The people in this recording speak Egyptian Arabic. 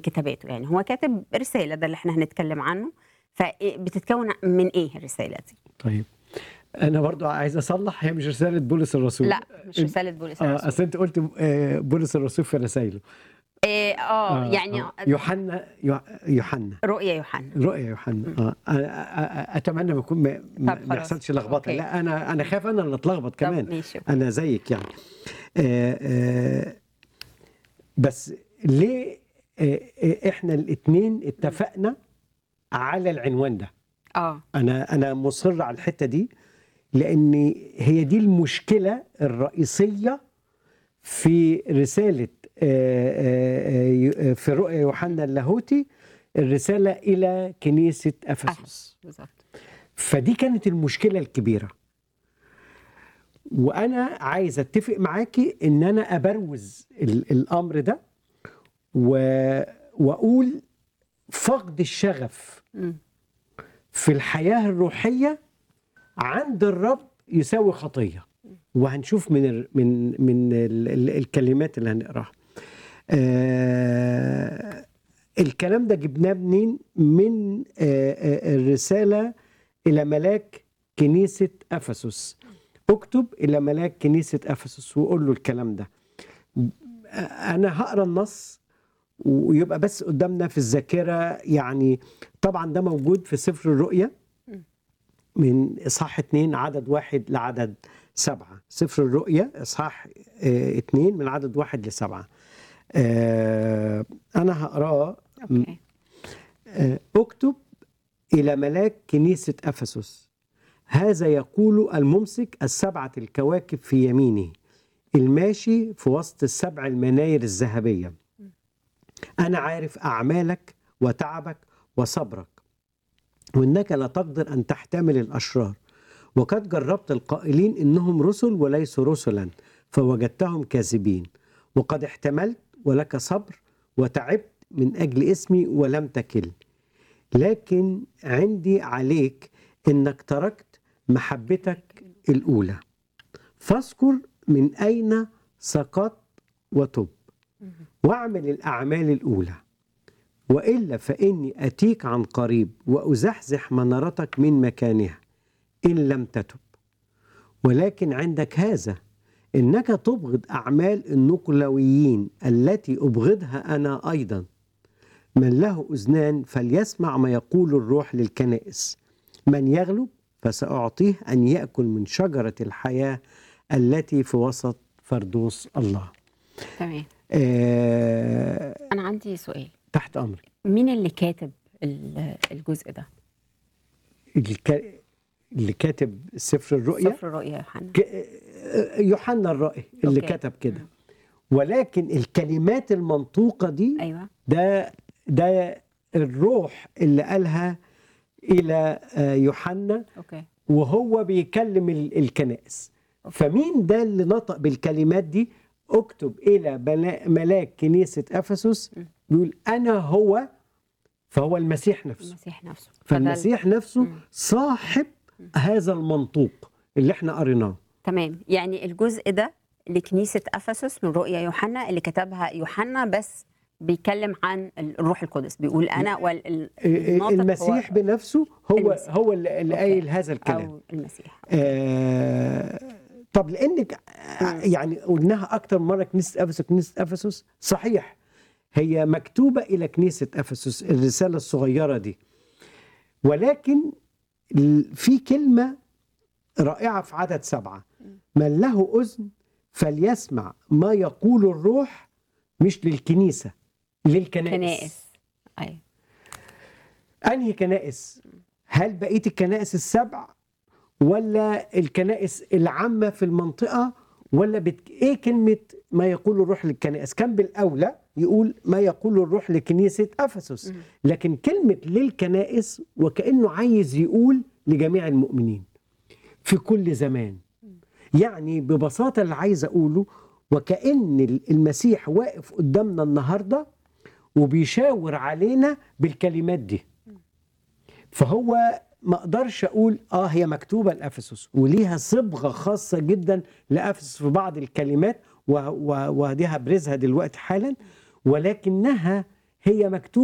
لكتاباته يعني هو كاتب رسالة ده اللي احنا هنتكلم عنه فبتتكون من ايه الرسالة دي؟ طيب انا برضو عايز اصلح هي مش رساله بولس الرسول لا مش رسالة بولس اه الرسول اصل انت قلت آه، بولس الرسول في رسائله إيه، اه يعني آه. يوحنا يو- يوحنا رؤيا يوحنا رؤيا يوحنا اه أنا- أ- أ- اتمنى ما يكون ما, ما طب ما خلاص. يحصلش لخبطه أوكي. لا انا انا خايف انا اللي اتلخبط طب كمان ماشي انا زيك يعني آه آه بس ليه آه آه، احنا الاثنين اتفقنا على العنوان ده اه انا انا مصر على الحته دي لان هي دي المشكله الرئيسيه في رساله آه، آه، آه، في رؤيا يوحنا اللاهوتي الرساله الى كنيسه افسس بالظبط فدي كانت المشكله الكبيره وانا عايز اتفق معاكي ان انا ابروز ال- الامر ده و... واقول فقد الشغف مم. في الحياه الروحيه عند الرب يساوي خطيه وهنشوف من ال... من من ال... ال... الكلمات اللي هنقراها آه... الكلام ده جبناه منين من آه... آه... الرساله الى ملاك كنيسه افسس اكتب الى ملاك كنيسه افسس وقول له الكلام ده انا هقرا النص ويبقى بس قدامنا في الذاكره يعني طبعا ده موجود في سفر الرؤيا من اصحاح اتنين عدد واحد لعدد سبعه سفر الرؤيا اصحاح اه اتنين من عدد واحد لسبعه آه انا هقراه اوكي آه، اكتب إلى ملاك كنيسة أفسس هذا يقول الممسك السبعة الكواكب في يمينه الماشي في وسط السبع المناير الذهبية أنا عارف أعمالك وتعبك وصبرك وإنك لا تقدر أن تحتمل الأشرار وقد جربت القائلين إنهم رسل وليسوا رسلا فوجدتهم كاذبين وقد احتملت ولك صبر وتعبت من أجل اسمي ولم تكل لكن عندي عليك انك تركت محبتك الاولى فاذكر من اين سقطت وتب واعمل الاعمال الاولى والا فاني اتيك عن قريب وازحزح منارتك من مكانها ان لم تتب ولكن عندك هذا انك تبغض اعمال النقلويين التي ابغضها انا ايضا من له اذنان فليسمع ما يقول الروح للكنائس من يغلب فساعطيه ان ياكل من شجره الحياه التي في وسط فردوس الله تمام آه انا عندي سؤال تحت امري مين اللي كاتب ال- الجزء ده الك... اللي كاتب سفر الرؤيا سفر الرؤيا يوحنا ك... آه، يوحنا الرائي اللي أوكي. كتب كده ولكن الكلمات المنطوقه دي ايوه ده ده الروح اللي قالها الى آه، يوحنا اوكي وهو بيكلم ال- الكنائس فمين ده اللي نطق بالكلمات دي اكتب الى بلا- ملاك كنيسه افسس بيقول انا هو فهو المسيح نفسه المسيح نفسه فده ال- فالمسيح نفسه صاحب هذا المنطوق اللي احنا قريناه تمام يعني الجزء ده لكنيسة أفسس من رؤيا يوحنا اللي كتبها يوحنا بس بيتكلم عن الروح القدس بيقول أنا والناطق المسيح بنفسه هو المسيح. هو اللي اللي أوكي. قايل هذا الكلام أو المسيح آه طب لانك آه، يعني قلناها اكتر مره كنيسه افسس كنيسه افسس صحيح هي مكتوبه الى كنيسه افسس الرساله الصغيره دي ولكن ال- في كلمه رائعه في عدد سبعه من له اذن فليسمع ما يقول الروح مش للكنيسه للكنائس كنائس أيوة انهي كنائس هل بقيه الكنائس السبع ولا الكنائس العامه في المنطقه ولا بت... ايه كلمه ما يقول الروح للكنائس كان بالاولى يقول ما يقول الروح لكنيسه افسس لكن كلمه للكنائس وكانه عايز يقول لجميع المؤمنين في كل زمان يعني ببساطه اللي عايز اقوله وكان المسيح واقف قدامنا النهارده وبيشاور علينا بالكلمات دي فهو ما اقدرش اقول اه هي مكتوبه لافسس وليها صبغه خاصه جدا لافسس في بعض الكلمات و- و- ودي هبرزها دلوقتي حالا ولكنها هي مكتوبة